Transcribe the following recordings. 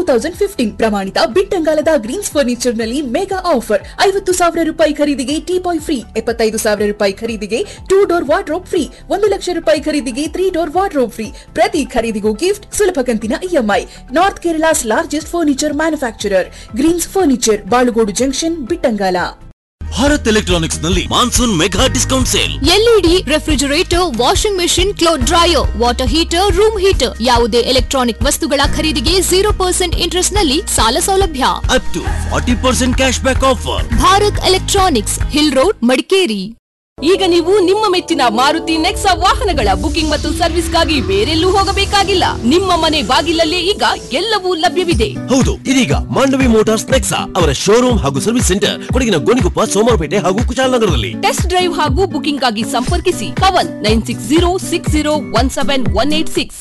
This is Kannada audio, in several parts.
ತೌಸಂಡ್ ಫಿಫ್ಟೀನ್ ಪ್ರಮಾಣಿತ ಬಿಟ್ಟಂಗಾಲದ ಗ್ರೀನ್ಸ್ ಫರ್ನಿಚರ್ ನಲ್ಲಿ ಮೆಗಾ ಆಫರ್ ಐವತ್ತು ಸಾವಿರ ರೂಪಾಯಿ ಖರೀದಿಗೆ ಟೀ ಬಾಯ್ ಫ್ರೀ ಎಪ್ಪತ್ತೈದು ಸಾವಿರ ರೂಪಾಯಿ ಖರೀದಿಗೆ ಟೂ ಡೋರ್ ವಾರ್ಡ್ರೋಬ್ ಫ್ರೀ ಒಂದು ಲಕ್ಷ ರೂಪಾಯಿ ಖರೀದಿಗೆ ತ್ರೀ ಡೋರ್ ವಾರ್ಡ್ರೋಬ್ ಫ್ರೀ ಪ್ರತಿ ಖರೀದಿಗೂ ಗಿಫ್ಟ್ ಸುಲಭ ಕಂತಿನ EMI north Kerala's largest furniture manufacturer Greens furniture Balugodu junction Bittangala Bharat electronics ನಲ್ಲಿ monsoon mega discount sale LED refrigerator washing machine cloth dryer water heater room heater ಯಾವುದೇ ಎಲೆಕ್ಟ್ರಾನಿಕ್ ವಸ್ತುಗಳ ಖರೀದಿಗೆ ಜೀರೋ ಪರ್ಸೆಂಟ್ ಇಂಟ್ರೆಸ್ಟ್ ನಲ್ಲಿ ಸಾಲ ಸೌಲಭ್ಯ up to forty percent cash back offer Bharat electronics hill road Madikeri ಈಗ ನೀವು ನಿಮ್ಮ ಮೆಚ್ಚಿನ ಮಾರುತಿ ನೆಕ್ಸಾ ವಾಹನಗಳ ಬುಕಿಂಗ್ ಮತ್ತು ಸರ್ವಿಸ್ಗಾಗಿ ಬೇರೆಲ್ಲೂ ಹೋಗಬೇಕಾಗಿಲ್ಲ ನಿಮ್ಮ ಮನೆ ಬಾಗಿಲಲ್ಲೇ ಈಗ ಎಲ್ಲವೂ ಲಭ್ಯವಿದೆ ಹೌದು ಇದೀಗ ಮಾಂಡವಿ ಮೋಟಾರ್ಸ್ ನೆಕ್ಸಾ ಅವರ ಶೋರೂಮ್ ಹಾಗೂ ಸರ್ವಿಸ್ ಸೆಂಟರ್ ಕೊಡಗಿನ ಗೋಣಿಕೊಪ್ಪ ಸೋಮವಾರಪೇಟೆ ಹಾಗೂ ಕುಶಾಲನಗರದಲ್ಲಿ ಟೆಸ್ಟ್ ಡ್ರೈವ್ ಹಾಗೂ ಬುಕಿಂಗ್ ಆಗಿ ಸಂಪರ್ಕಿಸಿ ಕವನ್ nine six zero six zero one seven one eight six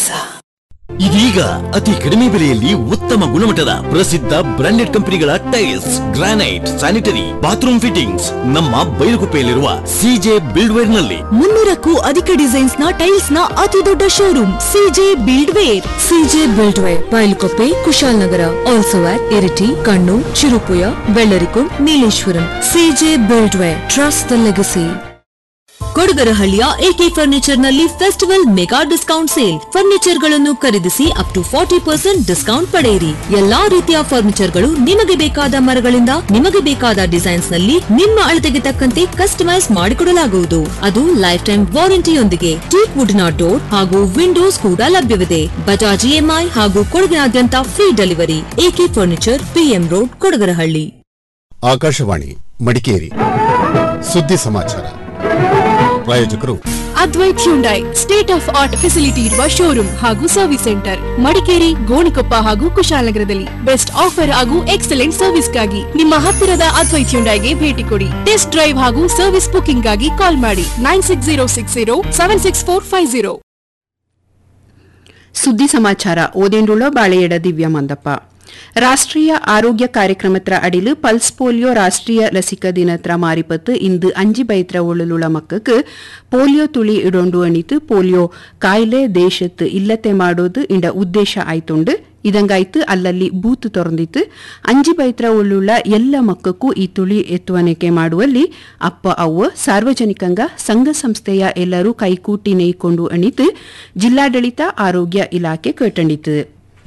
ಇದೀಗ ಅತಿ ಕಡಿಮೆ ಬೆಲೆಯಲ್ಲಿ ಉತ್ತಮ ಗುಣಮಟ್ಟದ ಪ್ರಸಿದ್ಧ ಬ್ರಾಂಡೆಡ್ ಕಂಪನಿಗಳ tiles granite sanitary bathroom fittings ನಮ್ಮ ಬೈಲುಗುಪ್ಪೆಯಲ್ಲಿರುವ ಸಿಜೆ ಬಿಲ್ಡ್ವೇರ್ ನಲ್ಲಿ ಮುನ್ನೂರಕ್ಕೂ ಅಧಿಕ ಡಿಸೈನ್ಸ್ ನ ಟೈಲ್ಸ್ ನ ಅತಿ ದೊಡ್ಡ showroom C J build ware C J build ware Bylakuppe Kushalnagar also at Iritty Kannur Cherupuzha Vellarikundu Nileshwaram C J build ware trust the legacy ಕೊಡಗರಹಳ್ಳಿಯ ಎಕೆ ಫರ್ನಿಚರ್ ನಲ್ಲಿ festival mega discount sale furniture ಗಳನ್ನು ಖರೀದಿಸಿ up to forty percent discount ಪಡೆಯಿರಿ ಎಲ್ಲಾ ರೀತಿಯ ಫರ್ನಿಚರ್ ಗಳು ನಿಮಗೆ ಬೇಕಾದ ಮರಗಳಿಂದ ನಿಮಗೆ ಬೇಕಾದ ಡಿಸೈನ್ಸ್ ನಲ್ಲಿ ನಿಮ್ಮ ಅಳತೆಗೆ ತಕ್ಕಂತೆ ಕಸ್ಟಮೈಸ್ ಮಾಡಿಕೊಡಲಾಗುವುದು ಅದು ಲೈಫ್ ಟೈಮ್ ವಾರಂಟಿಯೊಂದಿಗೆ ಟೀಕ್ ವುಡ್ ನ ಡೋರ್ ಹಾಗೂ ವಿಂಡೋಸ್ ಕೂಡ ಲಭ್ಯವಿದೆ ಬಜಾಜ್ ಇಎಂಐ ಹಾಗೂ ಕೊಡಗಿನಾದ್ಯಂತ free delivery A K furniture P M road Kodagarahalli Akashvani Madikeri ಸುದ್ದಿ ಸಮಾಚಾರ ಪ್ರಾಯೋಜಕರು Advait Hyundai state of art facility ಇರುವ ಶೋರೂಮ್ ಹಾಗೂ ಸರ್ವಿಸ್ ಸೆಂಟರ್ ಮಡಿಕೇರಿ ಗೋಣಿಕೊಪ್ಪ ಹಾಗೂ ಕುಶಾಲನಗರದಲ್ಲಿ ಬೆಸ್ಟ್ ಆಫರ್ ಹಾಗೂ ಎಕ್ಸಲೆಂಟ್ ಸರ್ವಿಸ್ಗಾಗಿ ನಿಮ್ಮ ಹತ್ತಿರದ ಅದ್ವೈತ್ ಹ್ಯುಂಡೈಗೆ ಭೇಟಿ ಕೊಡಿ ಟೆಸ್ಟ್ ಡ್ರೈವ್ ಹಾಗೂ ಸರ್ವಿಸ್ ಬುಕಿಂಗ್ ಗಾಗಿ ಕಾಲ್ ಮಾಡಿ nine six zero six zero seven six four five zero ಸುದ್ದಿ ಸಮಾಚಾರ ಓದೇಂಡುಳ ಬಾಳೆಯಡ ದಿವ್ಯ ಮಂದಪ್ಪ ರಾಷ್ಟ್ರೀಯ ಆರೋಗ್ಯ ಕಾರ್ಯಕ್ರಮತ್ರ ಅಡಿಲು ಪಲ್ಸ್ ಪೋಲಿಯೋ ರಾಷ್ಟ್ರೀಯ ಲಸಿಕಾ ದಿನತ್ರ ಮಾರಿಪತ್ತು ಇಂದು ಅಂಜಿ ಬೈತ್ರ ಒಳ್ಳುಳ ಮಕ್ಕಕ್ಕೆ ಪೋಲಿಯೋ ತುಳಿ ಇಡೊಂಡು ಅಣಿತು ಪೋಲಿಯೋ ಕಾಯಿಲೆ ದೇಶത്ത് ಇಲ್ಲತೆ ಮಾಡೋದು ಇಂಡ ಉದ್ದೇಶ ಆಯ್ತುಂಡು ಇದಂಗಾಯ್ತು ಅಲ್ಲಲ್ಲಿ ಬೂತ್ ತೊರಂದಿತ್ತು ಅಂಜಿ ಬೈತ್ರ ಉಳ್ಳುಳ್ಳ ಎಲ್ಲ ಮಕ್ಕಕ್ಕೂ ಈ ತುಳಿ ಎತ್ತುವನಿಕೆ ಮಾಡುವಲ್ಲಿ ಅಪ್ಪ ಅವ್ವ ಸಾರ್ವಜನಿಕಂಗ ಸಂಘ ಸಂಸ್ಥೆಯ ಎಲ್ಲರೂ ಕೈಕೂಟಿ ನೇಯ್ಕೊಂಡು ಅಣಿತು ಜಿಲ್ಲಾಡಳಿತ ಆರೋಗ್ಯ ಇಲಾಖೆ ಕೇಟಂಡಿತು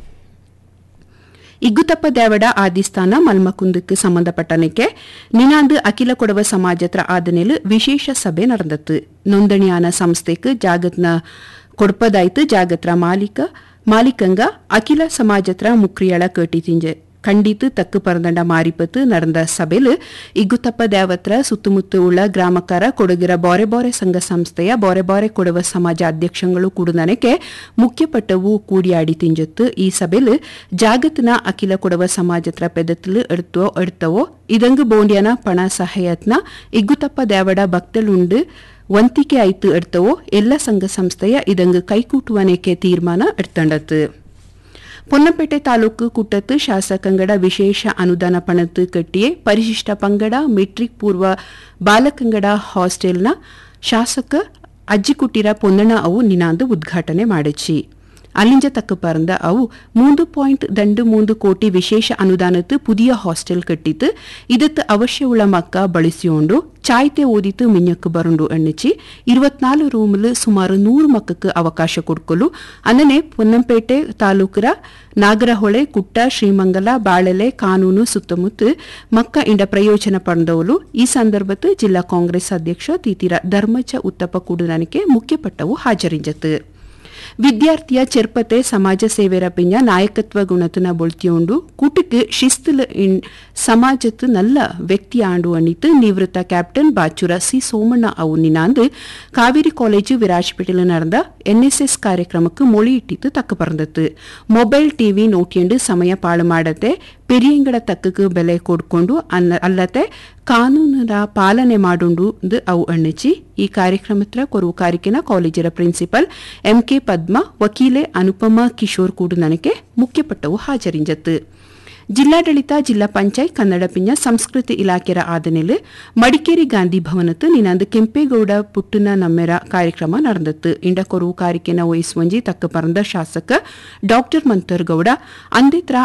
ಇಗ್ಗುತಪ್ಪ ದೇವಡ ಆದಿಸ್ಥಾನ ಮಲ್ಮಕುಂದಕ್ಕೆ ಸಂಬಂಧಪಟ್ಟನಕ್ಕೆ ನಿನಾಂದು ಅಖಿಲ ಕೊಡವ ಸಮಾಜತ್ರ ಆದನೇಲು ವಿಶೇಷ ಸಭೆ ನಡೆದತ್ತು ನೋಂದಣಿಯಾನ ಸಂಸ್ಥೆക്ക് ಜಾಗತ್ನ ಕೊಡ್ಪದಾಯ್ತು ಜಾಗತ್ರ ಮಾಲೀಕ ಮಾಲೀಕಂಗ ಅಖಿಲ ಸಮಾಜತ್ರ ಮುಕ್ರಿಯಳ ಕೇಟಿ ತಿಂಜೆ ಖಂಡಿತು ತಕ್ಕು ಪರದಂಡ ಮಾರಿಪತ್ತು ನಡೆದ ಸಭೆಲು ಇಗ್ಗುತಪ್ಪ ದೇವತ್ರ ಸುತ್ತಮುತ್ತ ಉಳ್ಳ ಗ್ರಾಮಕಾರ ಕೊಡಗಿರ ಬಾರೆ ಬಾರೆ ಸಂಘ ಸಂಸ್ಥೆಯ ಬಾರೆ ಬಾರೆ ಕೊಡವ ಸಮಾಜ ಅಧ್ಯಕ್ಷಗಳು ಕೂಡುನನಕ್ಕೆ ಮುಖ್ಯಪಟ್ಟವು ಕೂಡಿಯಾಡಿ ತಿಂಜತ್ತು ಈ ಸಭೆಲು ಜಾಗತ್ನ ಅಖಿಲ ಕೊಡವ ಸಮಾಜತ್ರ ಪೆದತ್ತಲು ಎಡ್ತೋ ಎಡ್ತವೋ ಇದಂಗು ಬೋಂಡ್ಯನ ಪಣ ಸಹಾಯತ್ನ ಇಗ್ಗುತಪ್ಪ ದೇವಡ ಭಕ್ತಲುಂಡು ವಂತಿಕೆ ಆಯ್ತು ಎಡ್ತವೋ ಎಲ್ಲ ಸಂಘ ಸಂಸ್ಥೆಯ ಇದಂಗು ಕೈಕೂಟುವನೇಕೆ ತೀರ್ಮಾನ ಎಡ್ತಂಡತ್ತು ಪೊನ್ನಪೇಟೆ ತಾಲೂಕು ಕುಟ್ಟತ್ತು ಶಾಸಕಂಗಡ ವಿಶೇಷ ಅನುದಾನ ಪಣತ್ತು ಕಟ್ಟಿಯೇ ಪರಿಶಿಷ್ಟ ಪಂಗಡ ಮೆಟ್ರಿಕ್ ಪೂರ್ವ ಬಾಲಕಂಗಡ ಹಾಸ್ಟೆಲ್ನ ಶಾಸಕ ಅಜ್ಜಿಕುಟ್ಟಿರ ಪೊನ್ನಣ ಅವು ನಿನಾಂದು ಉದ್ಘಾಟನೆ ಮಾಡಿಚಿ ಅಲ್ಲಿಂಜ ತಕ್ಕ ಪರಂದ ಅವು ಮೂಂದು ಪಾಯಿಂಟ್ ದಂಡು ಮೂಂದು ಕೋಟಿ ವಿಶೇಷ ಅನುದಾನತ್ತು ಪುದಿಯ ಹಾಸ್ಟೆಲ್ ಕಟ್ಟಿತ್ತು ಇದತ್ತು ಅವಶ್ಯವುಳ್ಳ ಮಕ್ಕ ಬಳಸಿಯೋಂಡು ಚಾಯ್ತೆ ಓದಿತು ಮಿഞ്ഞക്ക് ಬರುಂಡು ಎಣ್ಣಿಚಿ ഇരുപത്തിനാല് റൂമിൽ സുമാർ നൂറ് മക്കൾക്ക് അവകാശ കൊടുക്കಲು ಅನ್ನನೆ ಪೊನ್ನಂಪೇಟೆ ತಾಲೂಕರ ನಾಗರಹೊಳೆ ಕುಟ್ಟ ಶ್ರೀಮಂಗಲ ಬಾಳೆಲೆ ಕಾನೂನು ಸುತ್ತಮುತ್ತ ಮಕ್ಕ ಇಂಡ ಪ್ರಯೋಜನ ಪಡೆದವಲು ಈ ಸಂದರ್ಭದ ಜಿಲ್ಲಾ ಕಾಂಗ್ರೆಸ್ ಅಧ್ಯಕ್ಷ ತೀತಿರ ಧರ್ಮಜ ಉತ್ತಪ್ಪ ಕೂಡುನನಿಕೆ ಮುಖ್ಯಪಟ್ಟವು ಹಾಜರಿಂಜತ್ತು ವಿದ್ಯಾರ್ಥಿಯ ಚೆರ್ಪತೆ ಸಮಾಜ ಸೇವೆರ ಪಿಂಜ ನಾಯಕತ್ವ ಗುಣತನ ಬೊಳ್ತಿಯೋಂಡು ಕೂಟಕ್ಕೆ ಶಿಸ್ತುಲ ಇನ್ ಸಮಾಜತ್ತು ನಲ್ಲ ವ್ಯಕ್ತಿ ಆಂಡು ಅಣಿತು ನಿವೃತ್ತ ಕ್ಯಾಪ್ಟನ್ ಬಾಚುರ ಸಿ ಸೋಮಣ್ಣ ಅವು ನಿನಾಂದು ಕಾವೇರಿ ಕಾಲೇಜು ವಿರಾಜಪೇಟೆயில் நடந்த ಎನ್ಎಸ್ಎಸ್ ಕಾರ್ಯಕ್ರಮಕ್ಕೆ ಮೊಳಿ ಇಟ್ಟಿತ್ತು ತಕ್ಕ ಪರಂದತ್ತು ಮೊಬೈಲ್ ಟಿವಿ ನೋಟಿಯಂಡು ಸಮಯ ಪಾಳು ಮಾಡತ್ತೆ ಪೆರಿಯಂಗಡ ತಕ್ಕಕ್ಕೆ ಬೆಲೆ ಕೊಡ್ಕೊಂಡು ಅನ್ನ ಅಲ್ಲತೆ ಕಾನೂನರ ಪಾಲನೆ ಮಾಡುಂಡು ಅವು ಅಣ್ಣಿಚಿ ಈ ಕಾರ್ಯಕ್ರಮತ್ರ ಕೊರವು ಕಾರಿಕೆನ ಕಾಲೇಜರ ಪ್ರಿನ್ಸಿಪಲ್ ಎಂಕೆ ಪದ್ಮ ವಕೀಲೆ ಅನುಪಮ ಕಿಶೋರ್ ಕೂಡು ನನಗೆ ಮುಖ್ಯಪಟ್ಟವು ಹಾಜರಿಂಜತ್ತು ಜಿಲ್ಲಾಡಳಿತ ಜಿಲ್ಲಾ ಪಂಚಾಯತ್ ಕನ್ನಡ ಪಿಂಜ ಸಂಸ್ಕೃತಿ ಇಲಾಖೆರ ಆದನೆಲು ಮಡಿಕೇರಿ ಗಾಂಧಿ ಭವನತ್ತು ನಿನಾಂದು ಕೆಂಪೇಗೌಡ ಪುಟ್ಟನ ನಮ್ಮೆರ ಕಾರ್ಯಕ್ರಮ ನಡೆದತ್ತು ಇಂಡ ಕೊರವು ಕಾರಿಕೆನ ವಹಿಸುವಂಜಿ ತಕ್ಕ ಪರಂದ ಶಾಸಕ ಡಾಕ್ಟರ್ ಮಂತರ್ಗೌಡ ಅಂದಿತ್ರ